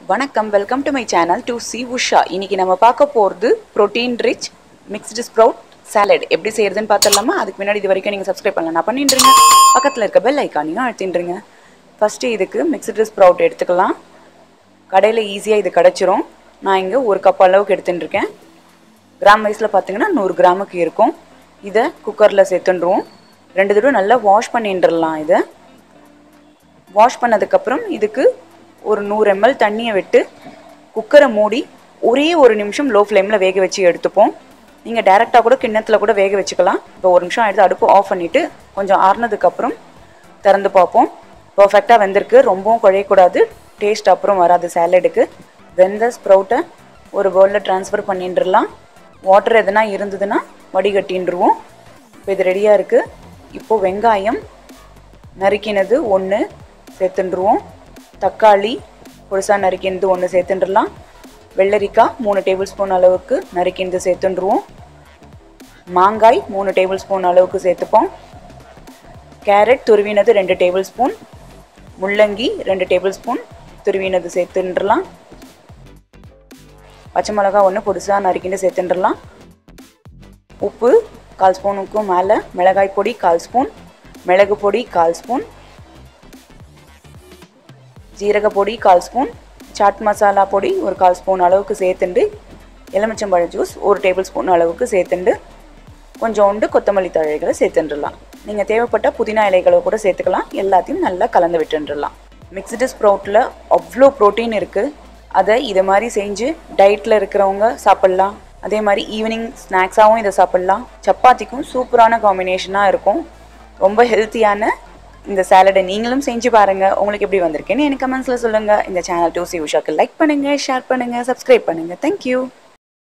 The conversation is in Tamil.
வணக்கம் welcome to my channel to C Usha இன்னைக்கு நம்ம பார்க்க போகிறது protein rich mixed sprout salad எப்படி செய்யறதுன்னு பார்த்துடலாமா அதுக்கு முன்னாடி இது வரைக்கும் நீங்கள் சப்ஸ்கிரைப் பண்ணலாம் நான் பண்ணிட்டுருங்க பக்கத்தில் இருக்க பெல் ஐக்கானையும் அழுத்திட்டுருங்க ஃபஸ்ட்டு இதுக்கு மிக்ஸ்டு ஸ்ப்ரவுட் எடுத்துக்கலாம் கடையில் ஈஸியாக இது கிடச்சிரும் நான் இங்கே ஒரு கப் அளவுக்கு எடுத்துட்டுருக்கேன் கிராம் வைஸில் பார்த்தீங்கன்னா நூறு கிராமுக்கு இருக்கும் இதை குக்கரில் சேர்த்துண்டுருவோம் ரெண்டு தடவை நல்லா வாஷ் பண்ணிட்டுடலாம் இதை வாஷ் பண்ணதுக்கப்புறம் இதுக்கு ஒரு நூறு எம்எல் தண்ணியை விட்டு குக்கரை மூடி ஒரே ஒரு நிமிஷம் லோ ஃப்ளேமில் வேக வச்சு எடுத்துப்போம் நீங்கள் டேரெக்டாக கூட கிண்ணத்தில் கூட வேக வச்சுக்கலாம் இப்போ ஒரு நிமிஷம் எடுத்து அடுப்பு ஆஃப் பண்ணிவிட்டு கொஞ்சம் ஆறுனதுக்கப்புறம் திறந்து பார்ப்போம் பர்ஃபெக்டாக வெந்திருக்கு ரொம்பவும் குழையக்கூடாது டேஸ்ட் அப்புறம் வராது சாலடுக்கு வெந்த ஸ்ப்ரவுட்டை ஒரு பவுலில் ட்ரான்ஸ்ஃபர் பண்ணிட்டுருலாம் வாட்டர் எதுனா இருந்ததுன்னா வடிகட்டின்றுவோம் இப்போ இது ரெடியாக இருக்குது இப்போது வெங்காயம் நறுக்கினது ஒன்று சேர்த்துண்டுருவோம் தக்காளி பொடிசாக நறுக்கினது ஒன்று சேர்த்துண்டுலாம் வெள்ளரிக்காய் மூணு டேபிள் ஸ்பூன் அளவுக்கு நறுக்கினது சேர்த்துண்டுருவோம் மாங்காய் மூணு டேபிள் ஸ்பூன் அளவுக்கு சேர்த்துப்போம் கேரட் துருவினது ரெண்டு டேபிள் ஸ்பூன் முள்ளங்கி ரெண்டு டேபிள் ஸ்பூன் துருவினது சேர்த்துண்டுலாம் பச்சை மிளகா ஒன்று பொடிசாக நறுக்கிட்டு சேர்த்துண்டுலாம் உப்பு கால் ஸ்பூனுக்கும் மேலே மிளகாய் பொடி கால் ஸ்பூன் மிளகு பொடி கால் ஸ்பூன் ஜீரக பொடி கால் ஸ்பூன் சாட் மசாலா பொடி ஒரு கால் ஸ்பூன் அளவுக்கு சேர்த்துண்டு எலுமிச்சம்பழ ஜூஸ் ஒரு டேபிள் ஸ்பூன் அளவுக்கு சேர்த்துண்டு கொஞ்சோண்டு கொத்தமல்லி தழைகளை சேர்த்துட்டுலாம் நீங்கள் தேவைப்பட்ட புதினா இலைகளை கூட சேர்த்துக்கலாம் எல்லாத்தையும் நல்லா கலந்து விட்டுடலாம் மிக்ஸ்டு ஸ்ப்ரவுட்டில் அவ்வளோ ப்ரோட்டீன் இருக்குது அதை இதை மாதிரி செஞ்சு டயட்டில் இருக்கிறவங்க சாப்பிட்லாம் அதே மாதிரி ஈவினிங் ஸ்நாக்ஸாகவும் இதை சாப்பிட்லாம் சப்பாத்திக்கும் சூப்பரான காம்பினேஷனாக இருக்கும் ரொம்ப ஹெல்த்தியான இந்த சாலடை நீங்களும் செஞ்சு பாருங்கள் உங்களுக்கு எப்படி வந்திருக்குன்னு எனக்கு கமெண்ட்ஸில் சொல்லுங்கள் இந்த சேனல் டூ சி உஷாக்கு லைக் பண்ணுங்கள் ஷேர் பண்ணுங்கள் சப்ஸ்கிரைப் பண்ணுங்கள் தேங்க்யூ